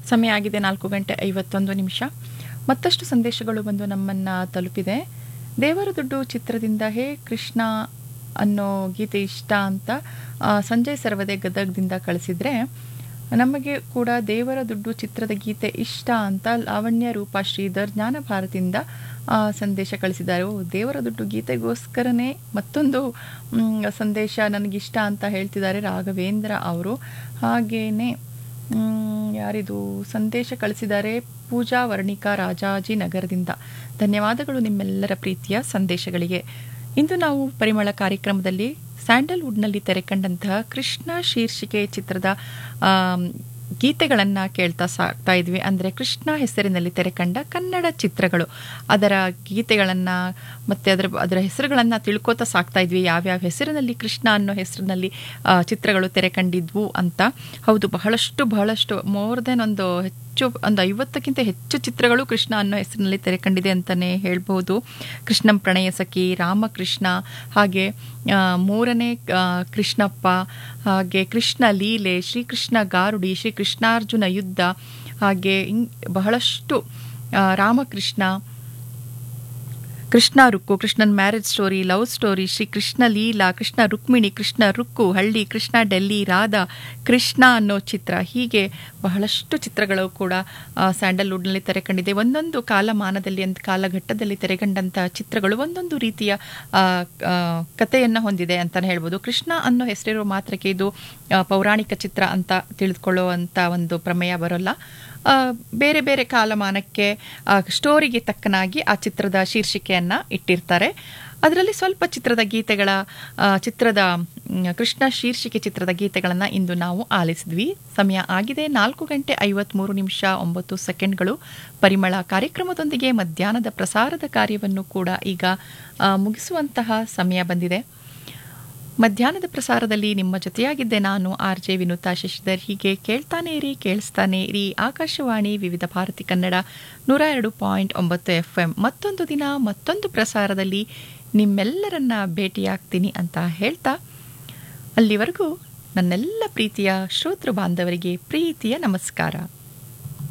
ಸಮಯ ಆಗಿದೆ ನಾಲ್ಕು ಗಂಟೆ ಐವತ್ತೊಂದು ನಿಮಿಷ ಮತ್ತಷ್ಟು ಸಂದೇಶಗಳು ಬಂದು ನಮ್ಮನ್ನು ತಲುಪಿದೆ ದೇವರ ದುಡ್ಡು ಚಿತ್ರದಿಂದ ಹೇ ಕೃಷ್ಣ ಅನ್ನೋ ಗೀತೆ ಇಷ್ಟ ಅಂತ ಆ, ಸಂಜಯ್ ಸರ್ವದೆ ಗದಗದಿಂದ ಕಳಿಸಿದ್ರೆ ನಮಗೆ ಕೂಡ ದೇವರ ದುಡ್ಡು ಚಿತ್ರದ ಗೀತೆ ಇಷ್ಟ ಅಂತ ಲಾವಣ್ಯ ರೂಪಾ ಶ್ರೀಧರ್ ಜ್ಞಾನ ಭಾರತಿಯಿಂದ ಆ, ಸಂದೇಶ ಕಳಿಸಿದ್ದಾರೆ ಓ ದೇವರ ದುಡ್ಡು ಗೀತೆಗೋಸ್ಕರನೇ ಮತ್ತೊಂದು ಮ್, ಸಂದೇಶ ನನಗಿಷ್ಟ ಅಂತ ಹೇಳ್ತಿದ್ದಾರೆ ರಾಘವೇಂದ್ರ ಅವರು ಹಾಗೇನೆ ಮ್, ಯಾರಿದು ಸಂದೇಶ ಕಳಿಸಿದ್ದಾರೆ ಪೂಜಾ ವರ್ಣಿಕಾ ರಾಜಾಜಿ ನಗರದಿಂದ ಧನ್ಯವಾದಗಳು ನಿಮ್ಮೆಲ್ಲರ ಪ್ರೀತಿಯ ಸಂದೇಶಗಳಿಗೆ ಇಂದು ನಾವು ಪರಿಮಳ ಕಾರ್ಯಕ್ರಮದಲ್ಲಿ ಸ್ಯಾಂಡಲ್ವುಡ್ನಲ್ಲಿ ತೆರೆಕಂಡಂತಹ ಕೃಷ್ಣ ಶೀರ್ಷಿಕೆ ಚಿತ್ರದ ಆಮ್, ಗೀತೆಗಳನ್ನು ಕೇಳ್ತಾ ಸಾಕ್ತಾ ಇದ್ವಿ ಅಂದರೆ ಕೃಷ್ಣ ಹೆಸರಿನಲ್ಲಿ ತೆರೆಕಂಡ ಕನ್ನಡ ಚಿತ್ರಗಳು ಅದರ ಗೀತೆಗಳನ್ನು ಮತ್ತು ಅದರ ಅದರ ಹೆಸರುಗಳನ್ನು ತಿಳ್ಕೊತಾ ಸಾಕ್ತಾ ಇದ್ವಿ ಯಾವ್ಯಾವ ಹೆಸರಿನಲ್ಲಿ ಕೃಷ್ಣ ಅನ್ನೋ ಹೆಸರಿನಲ್ಲಿ ಆ, ಚಿತ್ರಗಳು ತೆರೆಕಂಡಿದ್ವು ಅಂತ ಹೌದು ಬಹಳಷ್ಟು ಬಹಳಷ್ಟು ಮೋರ್ ದೆನ್ ಒಂದು ಹೆಚ್ಚು ಒಂದು ಐವತ್ತಕ್ಕಿಂತ ಹೆಚ್ಚು ಚಿತ್ರಗಳು ಕೃಷ್ಣ ಅನ್ನೋ ಹೆಸರಿನಲ್ಲಿ ತೆರೆಕಂಡಿದೆ ಅಂತಲೇ ಹೇಳ್ಬೋದು ಕೃಷ್ಣಂ ಪ್ರಣಯ ಸಖಿ ರಾಮಕೃಷ್ಣ ಹಾಗೆ ಆ, ಮೂರನೇ ಆ, ಕೃಷ್ಣಪ್ಪ ಹಾಗೆ ಕೃಷ್ಣ ಲೀಲೆ ಶ್ರೀಕೃಷ್ಣ ಗಾರುಡಿ ಶ್ರೀಕೃಷ್ಣಾರ್ಜುನ ಯುದ್ಧ ಹಾಗೆ ಇನ್- ಬಹಳಷ್ಟು ಆ, Ramakrishna Krishna Rukku Krishnan marriage story love story Shri Krishna Leela Krishna Rukmini Krishna Rukku Halli Krishna Delhi Radha Krishna ಅನ್ನೋ ಚಿತ್ರ ಹೀಗೆ ಬಹಳಷ್ಟು ಚಿತ್ರಗಳು ಕೂಡ ಆ, ಸ್ಯಾಂಡಲ್ವುಡ್ನಲ್ಲಿ ತೆರೆಕಂಡಿದೆ ಒಂದೊಂದು ಕಾಲಮಾನದಲ್ಲಿ ಅಂತ ಕಾಲಘಟ್ಟದಲ್ಲಿ ತೆರೆಕಂಡಂಥ ಚಿತ್ರಗಳು ಒಂದೊಂದು ರೀತಿಯ ಆ, ಆ, ಕಥೆಯನ್ನು ಹೊಂದಿದೆ ಅಂತಲೇ ಹೇಳ್ಬೋದು ಕೃಷ್ಣ ಅನ್ನೋ ಹೆಸರಿರೋ ಮಾತ್ರಕ್ಕೆ ಇದು ಆ, ಪೌರಾಣಿಕ ಚಿತ್ರ ಅಂತ ತಿಳಿದುಕೊಳ್ಳುವಂಥ ಒಂದು ಪ್ರಮೇಯ ಬರೋಲ್ಲ ಆ, ಬೇರೆ ಬೇರೆ ಕಾಲಮಾನಕ್ಕೆ ಆ, ಸ್ಟೋರಿಗೆ ತಕ್ಕನಾಗಿ ಆ ಚಿತ್ರದ ಶೀರ್ಷಿಕೆಯನ್ನು ಇಟ್ಟಿರ್ತಾರೆ ಅದರಲ್ಲಿ ಸ್ವಲ್ಪ ಚಿತ್ರದ ಗೀತೆಗಳ ಆ, ಚಿತ್ರದ ಮ್, ಕೃಷ್ಣ ಶೀರ್ಷಿಕೆ ಚಿತ್ರದ ಗೀತೆಗಳನ್ನು ಇಂದು ನಾವು ಆಲಿಸಿದ್ವಿ ಸಮಯ ಆಗಿದೆ ನಾಲ್ಕು ಗಂಟೆ ಐವತ್ಮೂರು ನಿಮಿಷ ಒಂಬತ್ತು ಸೆಕೆಂಡ್ಗಳು ಪರಿಮಳ ಕಾರ್ಯಕ್ರಮದೊಂದಿಗೆ ಮಧ್ಯಾಹ್ನದ ಪ್ರಸಾರದ ಕಾರ್ಯವನ್ನು ಕೂಡ ಈಗ ಆ, ಮುಗಿಸುವಂತಹ ಸಮಯ ಬಂದಿದೆ ಮಧ್ಯಾಹ್ನದ ಪ್ರಸಾರದಲ್ಲಿ ನಿಮ್ಮ ಜೊತೆಯಾಗಿದ್ದೆ ನಾನು ಆರ್ ಜೆ ವಿನುತಾ ಶಶಿಧರ್ ಹೀಗೆ ಕೇಳ್ತಾನೆ ಇರಿ ಕೇಳಿಸ್ತಾನೆ ಇರಿ ಆಕಾಶವಾಣಿ ವಿವಿಧ ಭಾರತಿ ಕನ್ನಡ ನೂರ ಎರಡು ಪಾಯಿಂಟ್ ಒಂಬತ್ತು ಎಫ್ ಎಂ ಮತ್ತೊಂದು ದಿನ ಮತ್ತೊಂದು ಪ್ರಸಾರದಲ್ಲಿ ನಿಮ್ಮೆಲ್ಲರನ್ನ ಭೇಟಿಯಾಗ್ತೀನಿ ಅಂತ ಹೇಳ್ತಾ ಅಲ್ಲಿವರೆಗೂ ನನ್ನೆಲ್ಲ ಪ್ರೀತಿಯ ಶ್ರೋತೃ ಬಾಂಧವರಿಗೆ ಪ್ರೀತಿಯ ನಮಸ್ಕಾರ